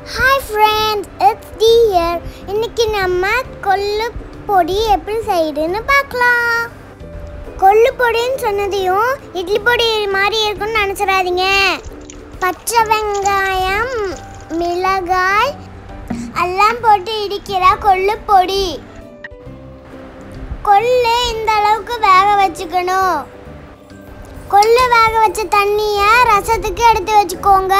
hi friends it's D year இன்னைக்கு நம்ம கொள்ளு பொடி எப்படி செய்யுதுன்னு பார்க்கலாம் கொள்ளு பொடின்னு சொன்னதையும் இட்லி பொடி மாதிரி இருக்கும்னு நினச்சிடாதீங்க பச்சை வெங்காயம் மிளகாய் எல்லாம் போட்டு இடிக்கிற கொள்ளு பொடி கொள்ளு இந்த அளவுக்கு வேக வச்சுக்கணும் கொள்ளு வேக வச்ச தண்ணியை ரசத்துக்கு எடுத்து வச்சுக்கோங்க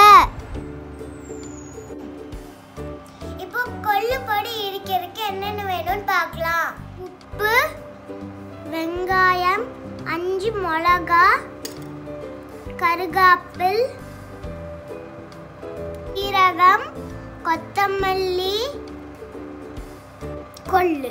இப்போ கொள்ளு பொடி இடிக்கிறதுக்கு என்னென்ன வேணும்னு பார்க்கலாம் உப்பு வெங்காயம் அஞ்சு மிளகா கருகாப்பில் சீரகம் கொத்தமல்லி கொள்ளு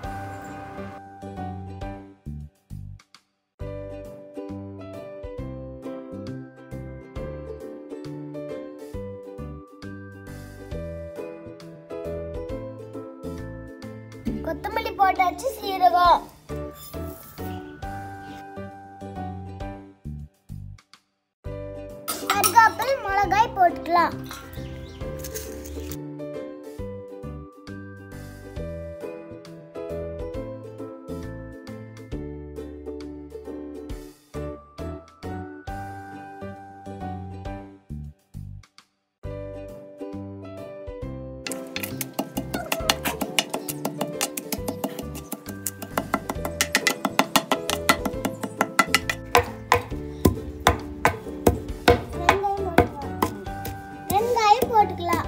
கொத்தமல்லி போட்டாச்சு சீரகம் கருகாப்பில் மிளகாய் போட்டுக்கலாம் வெங்காயம் போட்டுக்கலாம்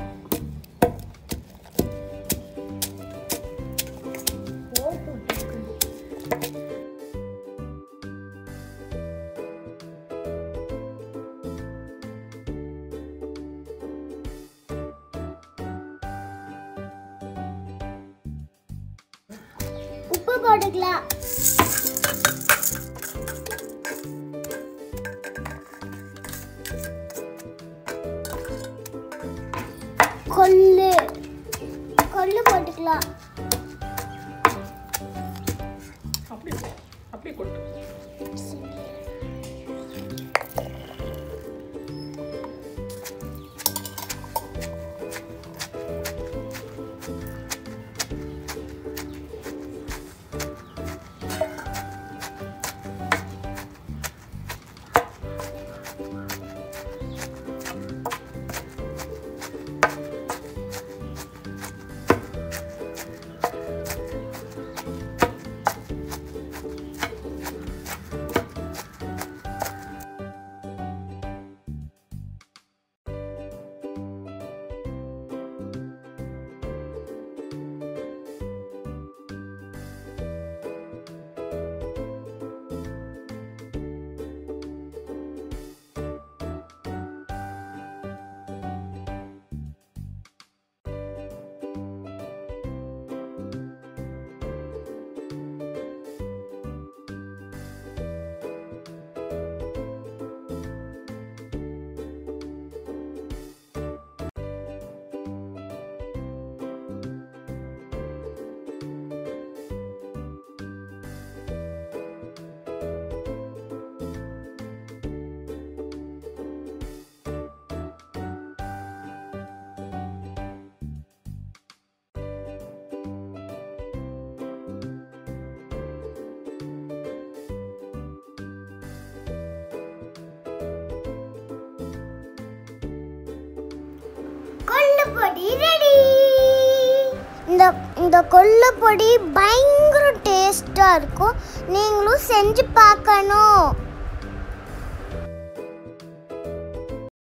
உப்பு போட்டுக்கலாம் கொள்ளு கொள்ளு போட்டுக்கலாம் அப்படி அப்படி கொட்டு கொள்ளு பொடி ரெடி இந்த இந்த கொள்ளு பொடி பயங்கர டேஸ்டா இருக்கும் நீங்களும் செஞ்சு பார்க்கணும்